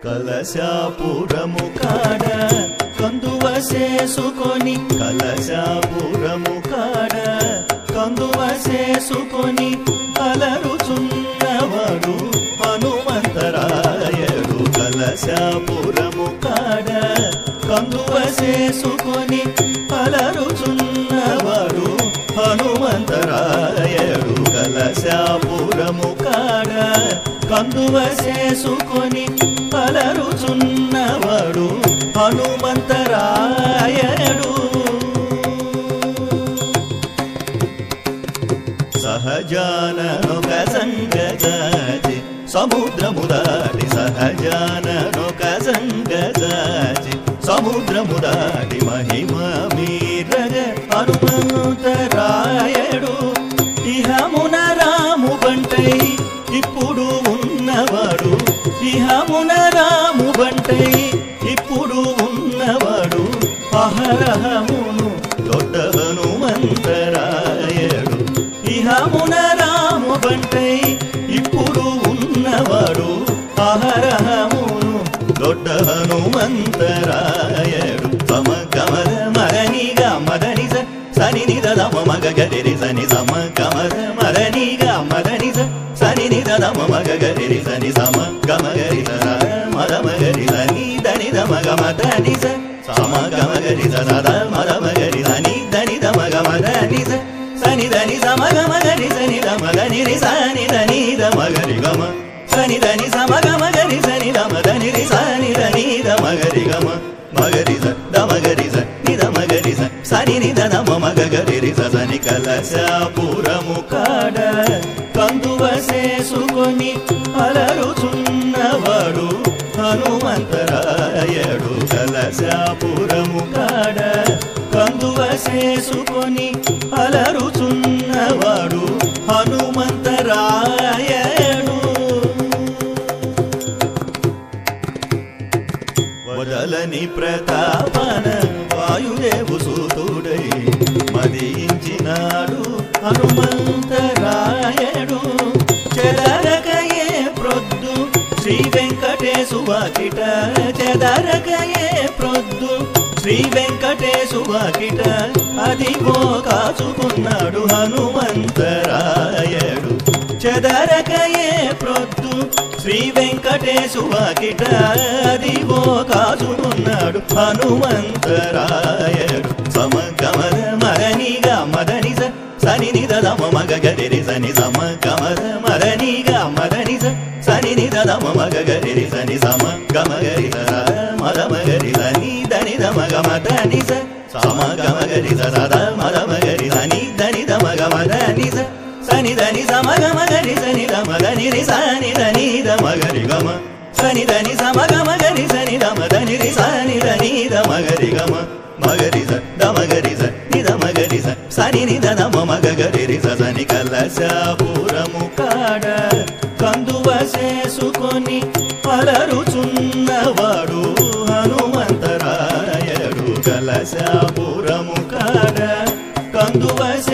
కలశాపురము కాడ కందువ చేసుకొని కలశాపురము కాడ కందువ చేసుకొని అలరుచున్నవాడు హనుమంతరాయడు కలశాపురము కాడ కందువ చేసుకొని అలరుచున్నవాడు హనుమంతరాయడు కలశాపురము కాడ కందువ చేసుకొని అలరుచున్నవాడు హనుమంతరాయడు సహజానొక సంగజాచి సముద్రము దాటి సహజానొక సంగజాచి సముద్రము దాటి మహిమ మీరగ హనుమంతరాయడు ఇహమున రాము బంటై ఇప్పుడు ఉన్నవాడు ఇహమున రాము బంటై ఇప్పుడు ఉన్నవాడు అహరహమును దొడ్డ హనుమంతరాయడు ఇహమున రాము బంటై ఇప్పుడు ఉన్నవాడు అహరహమును దొడ్డ హనుమంతరాయడు సమ కమల మరనిగా మదనిజ సని నిద దమ మగ గరి సని సమ కమల మరనిగా మదనిజ సని నిద దమ మగ గరి సని సమ గమ గరి సర మద మగరి సని దని దమ గమ దని స సమ గమ గరి స సద మద మగరి సని దని దమ గమ దని స సని దని సమ గమ గరి సని దమ దని రి సని దని దమ గరి గమ సని దని సమ గమ గరి సని దమ దని రి సని దని దమ గరి గమ మగరి స దమ గరి స ని దమ గరి స సని ని దమ మగ గరి రి స సని కలశాపురము కాడ కందువ చేసుకొని అలరుచున్నవాడు హనుమంతరాయడు కలశాపురము కాడ కందువ చేసుకొని అలరుచున్నవాడు హనుమంతరాయడు వదలని ప్రతాపన వాయుదేవు సూతుడై మదించినాడు హనుమంతరాయడు చెదరకయే ప్రొద్దు శ్రీ వెంకటేశు వాకిట చెదరకయే ప్రొద్దు శ్రీ వెంకటేశు వాకిట అదిగో కాచుకున్నాడు హనుమంతరాయడు చెదరకయే ప్రొద్దు శ్రీ వెంకటేశు వాకిట అదిగో కాచుకున్నాడు హనుమంతరాయడు సమగమర మరనిగా మదనిజ సని నిద దమ మగ గరి సని సమ గమర మరనిగా మదనిజ సని నిద దమ మగ గరి సని సమ గమ గరి సర మద మగరి సని దని దమ గమ దని స సమ గమ గరి సద మద మగరి సని దని దమ గమ దని స సని దని సమ గమ గరి సని దమ దని రి సని దని దమ గరి గమ సని దని సమ గమ గరి సని దమ దని రి సని దని దమ గరి గమ మగరి స దమ గరి స ని దమ గరి స సని ని దమ మగ గరి రి స సని కలశాపురము కాడ కందువ చేసుకొని అలరుచున్నవాడు హనుమంతరాయడు కలశాపురము కాడ కందువ